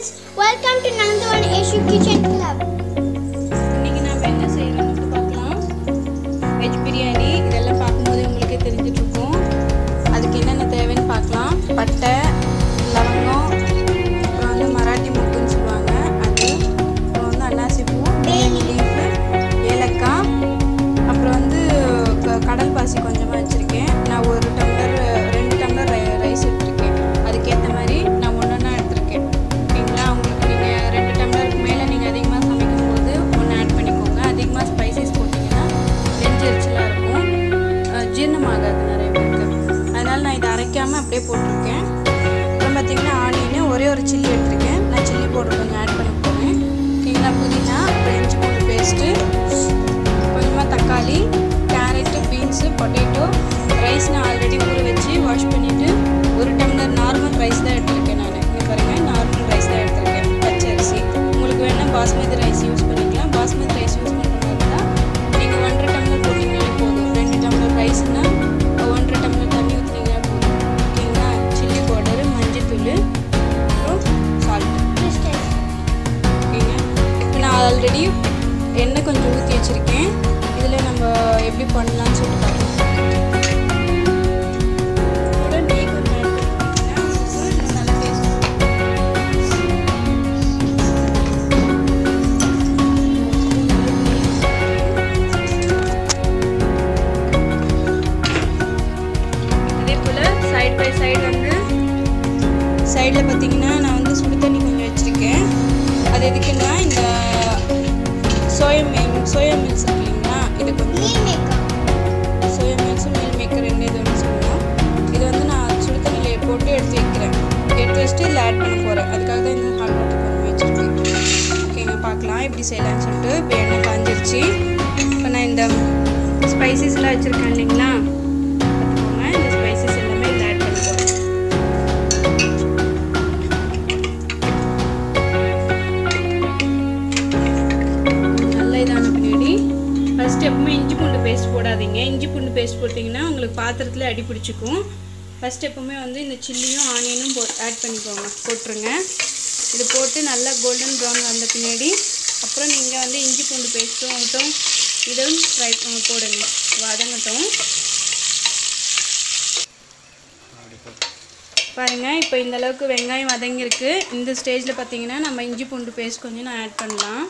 friends, welcome to Nandavan Asia Kitchen Club. இன்னைக்கு நாம என்ன செய்யறோம்னு பார்க்கலாம் வெஜ் பிரியாணி இதெல்லாம் பார்க்கும்போது உங்களுக்கே தெரிஞ்சிட்டு இருக்கும் அதுக்கு என்னென்ன தேவைன்னு பார்க்கலாம் பட்டை லவங்கம் அப்புறம் வந்து மராட்டி முக்குன்னு சொல்லுவாங்க அது அப்புறம் வந்து அன்னாசி பூ பிரியாணி லீஃபு ஏலக்காய் அப்புறம் வந்து க- கடல் பாசி கொஞ்சமாக வச்சுருக்கேன் நான் ஒரு டம்ளர் ரெண்டு டம்ளர் ரை ரைஸ் எடுத்திருக்கேன் அதுக்கேற்ற மாதிரி நான் ஒன்று ஒன்றா எடுத்திருக்கேன் ஓகேங்களா உங்களுக்கு நீங்கள் ரெண்டு டம்ளருக்கு மேலே நீங்கள் அதிகமாக சமைக்கும்போது ஒன்று ஆட் பண்ணிக்கோங்க அதிகமாக ஸ்பைசஸ் போட்டிங்கன்னா நெஞ்சு எரிச்சலாக இருக்கும் அஹ் ஜீரணமாகாது நிறைய பேருக்கு அதனால் நான் இதை அரைக்காமல் அப்படியே போட்டிருக்கேன் அப்புறம் பார்த்தீங்கன்னா ஆனியன் ஒரே ஒரு சில்லி எடுத்திருக்கேன் நான் சில்லி பவுடர் கொஞ்சம் ஆட் பண்ண போகிறேன் ஓகேங்களா புதினா அப்புறம் இஞ்சி பூண்டு பேஸ்ட்டு கொஞ்சமாக தக்காளி கேரட்டு பீன்ஸு பொட்டேட்டோ ரைஸ் நான் ஆல்ரெடி ஊற வச்சு வாஷ் பண்ணிவிட்டு ஒரு டம்ளர் நார்மல் ரைஸ் தான் எடுத்திருக்கேன் நான் இங்கே பாருங்கள் நார்மல் ரைஸ் தான் எடுத்திருக்கேன் பச்சை அரிசி உங்களுக்கு வேணால் பாஸ்மதி ரைஸ் யூஸ் பண்ணிக்கலாம் பாஸ்மதி ரைஸ் யூஸ் பண்ணுற மாதிரி இருந்தால் நீங்கள் ஒன்றரை டம்ளர் போட்டிங்கனாலே போதும் ரெண்டு டம்ளர் ரைஸ்னால் ஒன்றரை டம்ளர் தண்ணி ஊற்றினீங்கன்னா போதும் ஓகேங்களா சில்லி பவுடரு மஞ்சத்தூள் அப்புறம் சால்ட் ஓகேங்க இப்போ நான் ஆல்ரெடி எண்ணெய் கொஞ்சம் ஊற்றி வச்சுருக்கேன் இதில் நம்ம எப்படி பண்ணலாம்னு சொல்லிட்டு பார்க்கலாம் கூட நெய் கொஞ்சம் add பண்ணிக்கிட்டீங்கன்னா உங்களுக்கு இன்னும் நல்லா taste இருக்கும். அதே போல் சைடு பை சைடு வந்து சைடில் பார்த்தீங்கன்னா நான் வந்து சுடு தண்ணி கொஞ்சம் வச்சுருக்கேன் அது எதுக்குன்னா இந்த சோயா மீல் சோயா மீல்ஸ் இருக்கு இல்லைங்களா இது கொஞ்சம் Meal maker. Soya meals meal maker ரெண்டு இது ஒன்று சொல்லலாம் இது வந்து நான் சுடு தண்ணியில் போட்டு எடுத்து வைக்கிறேன் எடுத்து வச்சுட்டு இதில் ஆட் பண்ண போகிறேன் அதுக்காக தான் இந்த ஹாட் வாட்டர் பண்ணி வச்சுருக்கேன் ஓகேங்க பார்க்கலாம் எப்படி செய்யலாம்னு சொல்லிட்டு இப்போ எண்ணெய் காஞ்சிருச்சு இப்போ நான் இந்த ஸ்பைசஸ்லாம் வச்சுருக்கேன் இல்லைங்களா பார்த்துக்கோங்க இந்த ஸ்பைசஸ் எல்லாமே இதில் ஆட் பண்ண போகிறேன் நல்லா இதான பின்னாடி ஃபஸ்ட் எப்பவுமே இஞ்சி பூண்டு பேஸ்ட் போடாதீங்க இஞ்சி பூண்டு பேஸ்ட் போட்டிங்கன்னா உங்களுக்கு பாத்திரத்தில் அடி பிடிச்சிக்கும் ஃபஸ்ட் எப்பவுமே வந்து இந்த சில்லியும் ஆனியனும் போ ஆட் பண்ணிக்கோங்க போட்டுருங்க இது போட்டு நல்லா கோல்டன் ப்ரௌன் வந்த பின்னாடி அப்புறம் நீங்கள் வந்து இஞ்சி பூண்டு பேஸ்ட்டும் ஆகட்டும் இதுவும் ஃப்ரை போடுங்க வதங்கட்டும் பாருங்கள் இப்போ இந்த அளவுக்கு வெங்காயம் வதங்கியிருக்கு இந்த ஸ்டேஜில் பார்த்தீங்கன்னா நம்ம இஞ்சி பூண்டு பேஸ்ட் கொஞ்சம் நான் ஆட் பண்ணலாம்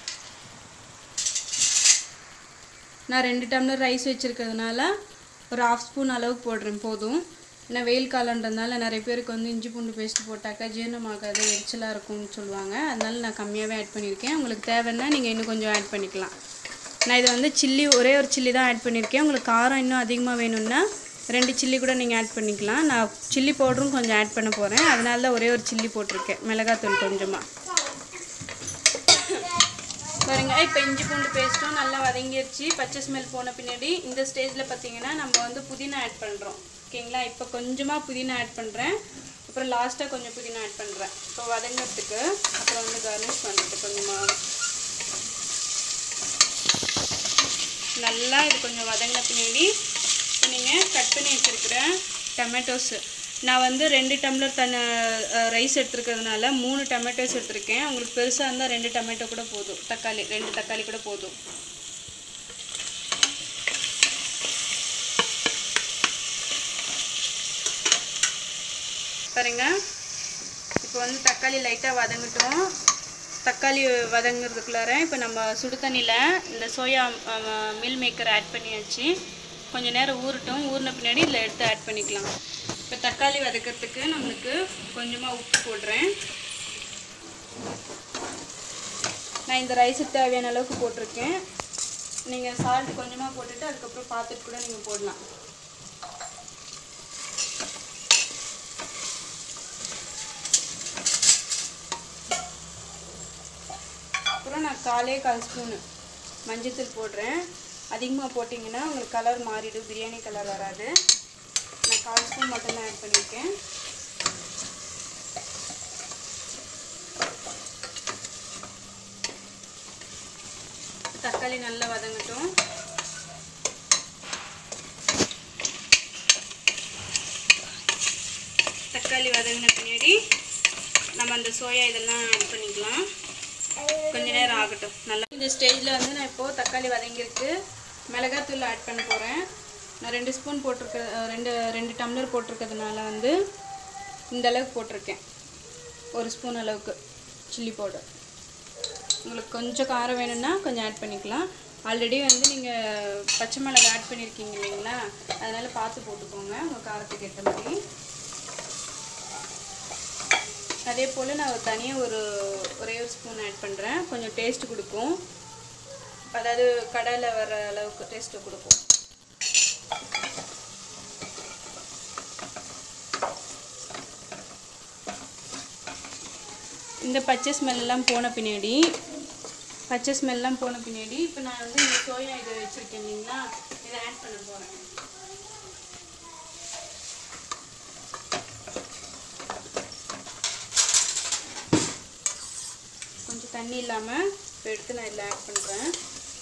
நான் ரெண்டு டம்ளர் ரைஸ் வச்சுருக்கிறதுனால ஒரு ஆஃப் ஸ்பூன் அளவுக்கு போடுறேன் போதும் ஏன்னா வெயில் காலன்றதுனால நிறைய பேருக்கு வந்து இஞ்சி பூண்டு பேஸ்ட் போட்டாக்கா ஜீரணமாகாது எரிச்சலாக இருக்கும்னு சொல்லுவாங்க அதனால நான் கம்மியாகவே ஆட் பண்ணியிருக்கேன் உங்களுக்கு தேவைன்னா நீங்கள் இன்னும் கொஞ்சம் ஆட் பண்ணிக்கலாம் நான் இது வந்து சில்லி ஒரே ஒரு சில்லி தான் ஆட் பண்ணியிருக்கேன் உங்களுக்கு காரம் இன்னும் அதிகமாக வேணும்னா ரெண்டு சில்லி கூட நீங்கள் ஆட் பண்ணிக்கலாம் நான் சில்லி பவுடரும் கொஞ்சம் ஆட் பண்ண போகிறேன் அதனால தான் ஒரே ஒரு சில்லி போட்டிருக்கேன் மிளகாத்தூள் கொஞ்சமாக பாருங்க இப்போ இஞ்சி பூண்டு பேஸ்ட்டும் நல்லா வதங்கிருச்சு பச்சை ஸ்மெல் போன பின்னாடி இந்த ஸ்டேஜில் பார்த்தீங்கன்னா நம்ம வந்து புதினா ஆட் பண்ணுறோம் ஓகேங்களா இப்போ கொஞ்சமாக புதினா ஆட் பண்ணுறேன் அப்புறம் லாஸ்ட்டாக கொஞ்சம் புதினா ஆட் பண்ணுறேன் இப்போ வதங்கிறதுக்கு அப்புறம் வந்து கார்னிஷ் பண்ணுறதுக்கு கொஞ்சமாக நல்லா இது கொஞ்சம் வதங்கின பின்னாடி இப்போ நீங்கள் கட் பண்ணி வச்சுருக்கிற டொமேட்டோஸு நான் வந்து ரெண்டு டம்ளர் தண்ண ரைஸ் எடுத்துருக்கிறதுனால மூணு டொமேட்டோஸ் எடுத்திருக்கேன் உங்களுக்கு பெருசாக இருந்தால் ரெண்டு டொமேட்டோ கூட போதும் தக்காளி ரெண்டு தக்காளி கூட போதும் பாருங்க இப்போ வந்து தக்காளி லைட்டாக வதங்கட்டும் தக்காளி வதங்குறதுக்குள்ளார இப்போ நம்ம சுடு தண்ணியில் இந்த சோயா மில் மேக்கர் ஆட் பண்ணியாச்சு கொஞ்ச நேரம் ஊறட்டும் ஊறின பின்னாடி இதில் எடுத்து ஆட் பண்ணிக்கலாம் இப்போ தக்காளி வதக்கிறதுக்கு நம்மளுக்கு கொஞ்சமாக உப்பு போடுறேன் நான் இந்த ரைஸுக்கு தேவையான அளவுக்கு போட்டிருக்கேன் நீங்கள் சால்ட் கொஞ்சமாக போட்டுட்டு அதுக்கப்புறம் பார்த்துட்டு கூட நீங்கள் போடலாம் அப்புறம் நான் காலே கால் ஸ்பூனு மஞ்சத்தூள் போடுறேன் அதிகமாக போட்டிங்கன்னா உங்களுக்கு கலர் மாறிடும் பிரியாணி கலர் வராது நான் கால் ஸ்பூன் மட்டும் தான் ஆட் பண்ணியிருக்கேன் தக்காளி நல்லா வதங்கட்டும் தக்காளி வதங்கின பின்னாடி நம்ம அந்த சோயா இதெல்லாம் ஆட் பண்ணிக்கலாம் கொஞ்ச நேரம் ஆகட்டும் நல்லா இந்த ஸ்டேஜில் வந்து நான் இப்போது தக்காளி வதங்கியிருக்கு மிளகாத்தூள் ஆட் பண்ண போகிறேன் நான் ரெண்டு ஸ்பூன் போட்டிருக்க அஹ் ரெண்டு ரெண்டு டம்ளர் போட்டிருக்கிறதுனால வந்து இந்த அளவுக்கு போட்டிருக்கேன் ஒரு ஸ்பூன் அளவுக்கு சில்லி பவுடர் உங்களுக்கு கொஞ்சம் காரம் வேணும்னா கொஞ்சம் ஆட் பண்ணிக்கலாம் ஆல்ரெடி வந்து நீங்கள் பச்சை மிளகா ஆட் பண்ணியிருக்கீங்க இல்லைங்களா அதனால் பார்த்து போட்டுக்கோங்க உங்கள் காரத்துக்கு ஏற்ற மாதிரி அதே போல் நான் ஒரு தனியாக ஒரு ஒரே ஒரு ஸ்பூன் ஆட் பண்ணுறேன் கொஞ்சம் டேஸ்ட் கொடுக்கும் அதாவது கடையில் வர அளவுக்கு டேஸ்ட்டு கொடுக்கும் இந்த பச்சை ஸ்மெல்லாம் போன பின்னாடி பச்சை ஸ்மெல்லாம் போன பின்னாடி இப்போ நான் வந்து இந்த சோயா இதை வச்சுருக்கேன் இல்லைங்களா இதை ஆட் பண்ண போகிறேன் கொஞ்சம் தண்ணி இல்லாமல் இப்போ எடுத்து நான் இதில் ஆட் பண்ணுறேன்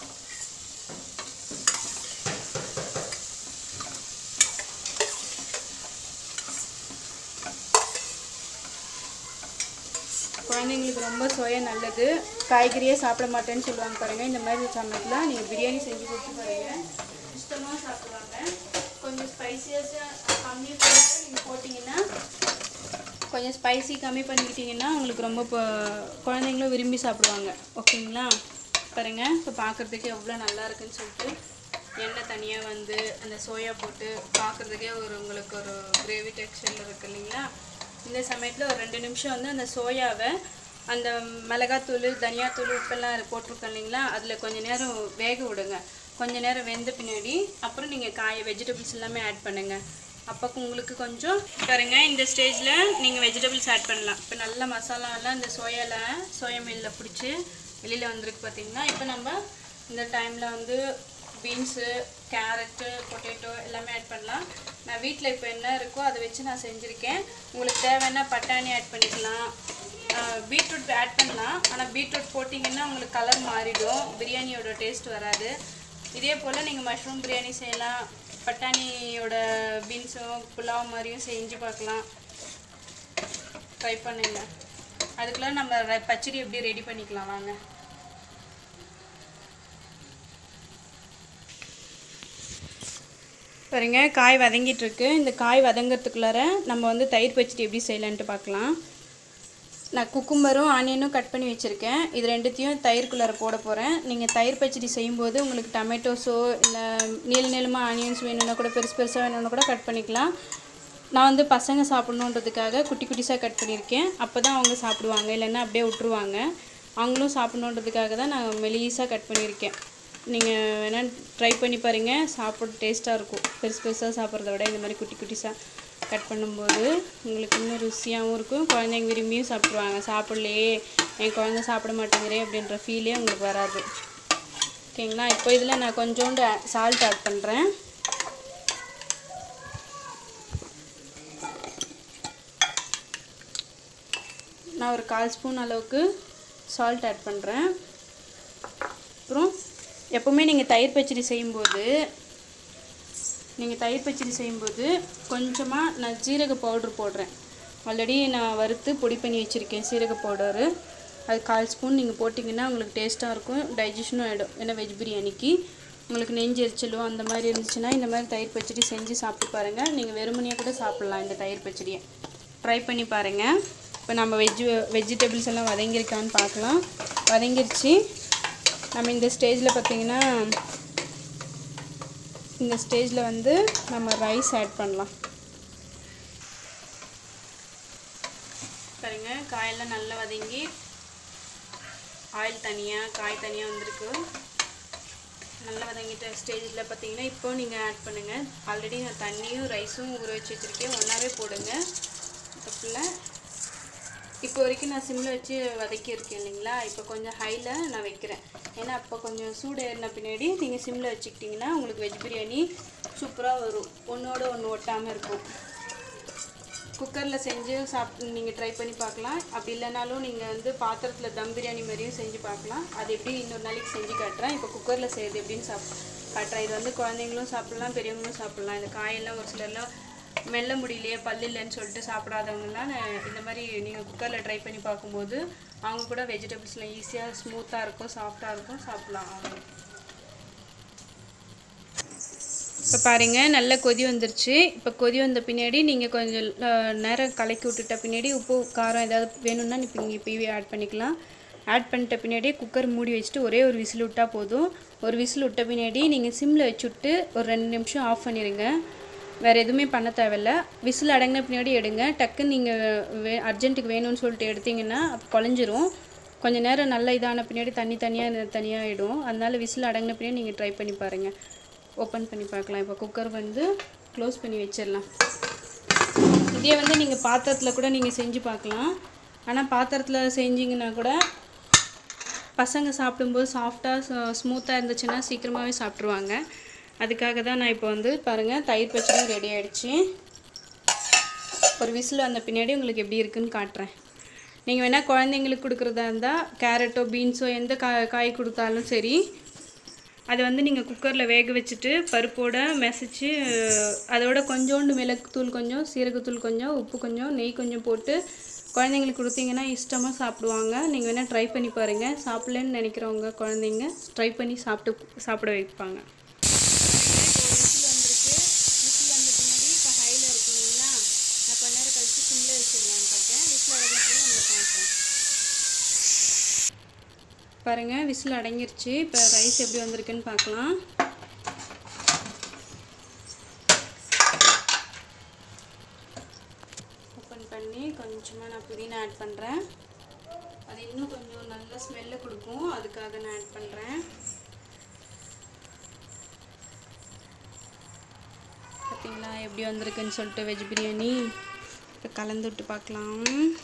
குழந்தைங்களுக்கு ரொம்ப சோயா நல்லது காய்கறியே சாப்பிட மாட்டேன்னு சொல்லுவாங்க பாருங்கள் இந்த மாதிரி சமயத்தில் நீங்கள் பிரியாணி செஞ்சு கொடுத்து பாருங்கள் இஷ்டமாக சாப்பிடுவாங்க கொஞ்சம் ஸ்பைசியஸாக கம்மி பண்ணிட்டு நீங்கள் போட்டிங்கன்னா கொஞ்சம் ஸ்பைசி கம்மி பண்ணிக்கிட்டிங்கன்னா உங்களுக்கு ரொம்ப இப்போ குழந்தைங்களும் விரும்பி சாப்பிடுவாங்க ஓகேங்களா பாருங்க இப்போ பார்க்குறதுக்கு எவ்வளோ நல்லா இருக்குன்னு சொல்லிட்டு எண்ணெய் தனியாக வந்து அந்த சோயா போட்டு பார்க்குறதுக்கே ஒரு உங்களுக்கு ஒரு கிரேவி டெக்ஸ்டரில் இருக்கு இல்லைங்களா இந்த சமயத்தில் ஒரு ரெண்டு நிமிஷம் வந்து அந்த சோயாவை அந்த மிளகாத்தூள் தனியாத்தூள் உப்பெல்லாம் அது போட்டிருக்கோம் இல்லைங்களா அதில் கொஞ்ச நேரம் வேக விடுங்க கொஞ்ச நேரம் வெந்த பின்னாடி அப்புறம் நீங்கள் காய் வெஜிடபிள்ஸ் எல்லாமே ஆட் பண்ணுங்கள் அப்போ உங்களுக்கு கொஞ்சம் பாருங்க இந்த ஸ்டேஜில் நீங்கள் வெஜிடபிள்ஸ் ஆட் பண்ணலாம் இப்போ நல்ல மசாலாலாம் இந்த சோயாவில் சோயா மீலில் பிடிச்சி வெளியில் வந்திருக்கு பார்த்தீங்கன்னா இப்போ நம்ம இந்த டைமில் வந்து பீன்ஸு கேரட்டு பொட்டேட்டோ எல்லாமே ஆட் பண்ணலாம் நான் வீட்டில் இப்போ என்ன இருக்கோ அதை வச்சு நான் செஞ்சுருக்கேன் உங்களுக்கு தேவைன்னா பட்டாணி ஆட் பண்ணிக்கலாம் பீட்ரூட் ஆட் பண்ணலாம் ஆனால் பீட்ரூட் போட்டிங்கன்னா உங்களுக்கு கலர் மாறிடும் பிரியாணியோட டேஸ்ட் வராது இதே போல் நீங்கள் மஷ்ரூம் பிரியாணி செய்யலாம் பட்டாணியோட பீன்ஸும் புலாவ் மாதிரியும் செஞ்சு பார்க்கலாம் ட்ரை பண்ணுங்க அதுக்குள்ள நம்ம ர- பச்சடி எப்படி ரெடி பண்ணிக்கலாம் வாங்க பாருங்க காய் வதங்கிட்டு இருக்கு இந்த காய் வதங்கிறதுக்குள்ளார நம்ம வந்து தயிர் பச்சடி எப்படி செய்யலான்ட்டு பார்க்கலாம் நான் குக்கும்பரும் ஆனியனும் கட் பண்ணி வச்சுருக்கேன் இது ரெண்டுத்தையும் தயிர்க்குள்ளார போட போகிறேன் நீங்கள் தயிர் பச்சடி செய்யும்போது உங்களுக்கு டொமேட்டோஸோ இல்லை நீள நீளமாக ஆனியன்ஸ் வேணும்னா கூட பெருசு பெருசாக வேணும்னா கூட கட் பண்ணிக்கலாம் நான் வந்து பசங்க சாப்பிட்ணுன்றதுக்காக குட்டி குட்டிஸாக கட் பண்ணியிருக்கேன் அப்போ தான் அவங்க சாப்பிடுவாங்க இல்லைன்னா அப்படியே விட்ருவாங்க அவங்களும் சாப்பிட்ணுன்றதுக்காக தான் நான் மெலிசாக கட் பண்ணியிருக்கேன் நீங்கள் வேணால் ட்ரை பண்ணி பாருங்கள் சாப்பிட டேஸ்ட்டாக இருக்கும் பெருசு பெருசாக சாப்பிட்றத விட இந்த மாதிரி குட்டி குட்டிஸாக கட் பண்ணும்போது உங்களுக்கு இன்னும் ருசியாகவும் இருக்கும் குழந்தைங்க விரும்பியும் சாப்பிட்ருவாங்க சாப்பிட்லையே என் குழந்தை சாப்பிட மாட்டேங்கிறே அப்படின்ற ஃபீலே உங்களுக்கு வராது ஓகேங்களா இப்போ இதில் நான் கொஞ்சோண்டு சால்ட் ஆட் பண்ணுறேன் நான் ஒரு கால் ஸ்பூன் அளவுக்கு சால்ட் ஆட் பண்ணுறேன் அப்புறம் எப்போவுமே நீங்கள் தயிர் பச்சடி செய்யும்போது நீங்கள் தயிர் பச்சடி செய்யும்போது கொஞ்சமாக நான் ஜீரக பவுட்ரு போடுறேன் ஆல்ரெடி நான் வறுத்து பொடி பண்ணி வச்சுருக்கேன் சீரக பவுடரு அது கால் ஸ்பூன் நீங்கள் போட்டிங்கன்னா உங்களுக்கு டேஸ்ட்டாக இருக்கும் டைஜஷனும் ஆகிடும் ஏன்னா வெஜ் பிரியாணிக்கு உங்களுக்கு நெஞ்சு எரிச்சலோ அந்த மாதிரி இருந்துச்சுன்னா இந்த மாதிரி தயிர் பச்சடி செஞ்சு சாப்பிட்டு பாருங்கள் நீங்கள் வெறுமனையாக கூட சாப்பிட்லாம் இந்த தயிர் பச்சடியை ட்ரை பண்ணி பாருங்கள் இப்போ நம்ம வெஜ் வெஜிடபிள்ஸ் எல்லாம் வதங்கியிருக்கான்னு பார்க்கலாம் வதங்கிருச்சு நம்ம இந்த ஸ்டேஜில் பார்த்தீங்கன்னா இந்த ஸ்டேஜில் வந்து நம்ம ரைஸ் ஆட் பண்ணலாம் பாருங்க காயெல்லாம் நல்லா வதங்கி ஆயில் தனியாக காய் தனியாக வந்திருக்கு நல்லா வதங்கிட்ட ஸ்டேஜில் பார்த்தீங்கன்னா இப்போ நீங்கள் ஆட் பண்ணுங்கள் ஆல்ரெடி நான் தண்ணியும் ரைஸும் ஊற வச்சு வச்சுருக்கேன் ஒன்றாவே போடுங்க தப்பில் இப்போ வரைக்கும் நான் சிம்மில் வச்சு வதக்கியிருக்கேன் இல்லைங்களா இப்போ கொஞ்சம் ஹையில் நான் வைக்கிறேன் ஏன்னா அப்போ கொஞ்சம் சூடு ஏறின பின்னாடி நீங்கள் சிம்மில் வச்சுக்கிட்டிங்கன்னா உங்களுக்கு வெஜ் பிரியாணி சூப்பராக வரும் ஒன்றோட ஒன்று ஒட்டாமல் இருக்கும் குக்கரில் செஞ்சு சாப் நீங்கள் ட்ரை பண்ணி பார்க்கலாம் அப்படி இல்லைனாலும் நீங்கள் வந்து பாத்திரத்தில் தம் பிரியாணி மாதிரியும் செஞ்சு பார்க்கலாம் அது எப்படி இன்னொரு நாளைக்கு செஞ்சு காட்டுறேன் இப்போ குக்கரில் செய்கிறது எப்படின்னு சாப் காட்டுறேன் இது வந்து குழந்தைங்களும் சாப்பிட்லாம் பெரியவங்களும் சாப்பிட்லாம் இந்த காயெல்லாம் ஒரு சிலர்லாம் மெல்ல முடியலையே பல்லு இல்லைன்னு சொல்லிட்டு சாப்பிடாதவங்கலாம் நான் இந்த மாதிரி நீங்கள் குக்கரில் ட்ரை பண்ணி பார்க்கும்போது அவங்க கூட வெஜிடபிள்ஸ்லாம் ஈஸியாக ஸ்மூத்தாக இருக்கும் சாஃப்டாக இருக்கும் சாப்பிட்லாம் அவங்க இப்போ பாருங்க நல்ல கொதி வந்துருச்சு இப்போ கொதி வந்த பின்னாடி நீங்கள் கொஞ்சம் அஹ், நேரம் கலக்கி விட்டுட்ட பின்னாடி உப்பு காரம் ஏதாவது வேணும்னா இப்போ இங்கே இப்போவே ஆட் பண்ணிக்கலாம் ஆட் பண்ணிட்ட பின்னாடி குக்கர் மூடி வச்சுட்டு ஒரே ஒரு விசில் விட்டால் போதும் ஒரு விசில் விட்ட பின்னாடி நீங்கள் சிம்மில் வச்சு விட்டு ஒரு ரெண்டு நிமிஷம் ஆஃப் பண்ணிடுங்க வேறு எதுவுமே பண்ண தேவையில்ல விசில் அடங்கின பின்னாடி எடுங்க டக்குன்னு நீங்கள் வே அர்ஜென்ட்டுக்கு வேணும்னு சொல்லிட்டு எடுத்தீங்கன்னா அப்போ குழஞ்சிரும் கொஞ்சம் நேரம் நல்லா இதான பின்னாடி தண்ணி தனியாக தனியாக ஆகிடும் அதனால விசில் அடங்கின பின்னாடி நீங்கள் ட்ரை பண்ணி பாருங்கள் ஓப்பன் பண்ணி பார்க்கலாம் இப்போ குக்கர் வந்து க்ளோஸ் பண்ணி வச்சிடலாம் இதே வந்து நீங்கள் பாத்திரத்தில் கூட நீங்கள் செஞ்சு பார்க்கலாம் ஆனால் பாத்திரத்தில் செஞ்சீங்கன்னா கூட பசங்க சாப்பிடும்போது சாஃப்டாக ஸ்மூத்தாக இருந்துச்சுன்னா சீக்கிரமாகவே சாப்பிட்ருவாங்க அதுக்காக தான் நான் இப்போ வந்து பாருங்கள் தயிர் பச்சடியும் ரெடி ஆயிடுச்சு ஒரு விசில் வந்த பின்னாடி உங்களுக்கு எப்படி இருக்குன்னு காட்டுறேன் நீங்கள் வேணால் குழந்தைங்களுக்கு கொடுக்குறதா இருந்தால் கேரட்டோ பீன்ஸோ எந்த கா காய் கொடுத்தாலும் சரி அதை வந்து நீங்கள் குக்கரில் வேக வச்சுட்டு பருப்போட மெசைச்சு அதோட கொஞ்சோண்டு மிளகுத்தூள் கொஞ்சம் சீரகத்தூள் கொஞ்சம் உப்பு கொஞ்சம் நெய் கொஞ்சம் போட்டு குழந்தைங்களுக்கு கொடுத்தீங்கன்னா இஷ்டமாக சாப்பிடுவாங்க நீங்கள் வேணால் ட்ரை பண்ணி பாருங்கள் சாப்பிட்லன்னு நினைக்கிறவங்க குழந்தைங்க ட்ரை பண்ணி சாப்பிட்டு சாப்பிட வைப்பாங்க பாருங்க விசில் அடங்கிருச்சு இப்போ ரைஸ் எப்படி வந்திருக்குன்னு பார்க்கலாம் ஓப்பன் பண்ணி கொஞ்சமாக நான் புதினா ஆட் பண்ணுறேன் அது இன்னும் கொஞ்சம் நல்ல ஸ்மெல்லு கொடுக்கும் அதுக்காக நான் ஆட் பண்ணுறேன் பார்த்தீங்களா எப்படி வந்திருக்குன்னு சொல்லிட்டு வெஜ் பிரியாணி இப்போ கலந்து விட்டு பார்க்கலாம்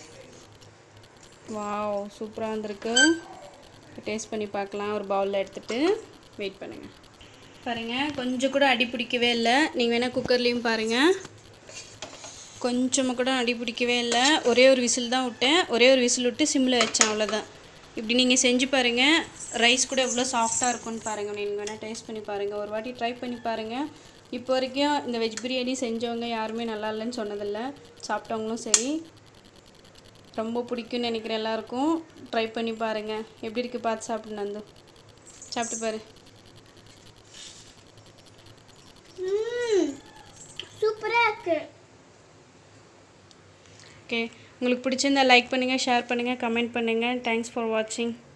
வாவ் சூப்பராக வந்திருக்கு டேஸ்ட் பண்ணி பார்க்கலாம் ஒரு பவுலில் எடுத்துகிட்டு வெயிட் பண்ணுங்கள் பாருங்கள் கொஞ்சம் கூட அடி பிடிக்கவே இல்லை நீங்கள் வேணால் குக்கர்லேயும் பாருங்கள் கொஞ்சமாக கூட அடி பிடிக்கவே இல்லை ஒரே ஒரு விசில் தான் விட்டேன் ஒரே ஒரு விசில் விட்டு சிம்மில் வச்சேன் அவ்வளோதான் இப்படி நீங்கள் செஞ்சு பாருங்கள் ரைஸ் கூட எவ்வளோ சாஃப்டாக இருக்கும்னு பாருங்கள் நீங்கள் வேணால் டேஸ்ட் பண்ணி பாருங்கள் ஒரு வாட்டி ட்ரை பண்ணி பாருங்கள் இப்போ வரைக்கும் இந்த வெஜ் பிரியாணி செஞ்சவங்க யாருமே நல்லா இல்லைன்னு சொன்னதில்லை சாப்பிட்டவங்களும் சரி ரொம்ப பிடிக்கும்னு நினைக்கிறேன் எல்லாருக்கும் ட்ரை பண்ணி பாருங்கள் எப்படி இருக்குது பார்த்து சாப்பிடு நந்து சாப்பிட்டு பாரு சூப்பராக இருக்கு ஓகே உங்களுக்கு பிடிச்சிருந்தா லைக் பண்ணுங்கள் ஷேர் பண்ணுங்கள் கமெண்ட் பண்ணுங்கள் தேங்க்ஸ் ஃபார் வாட்சிங்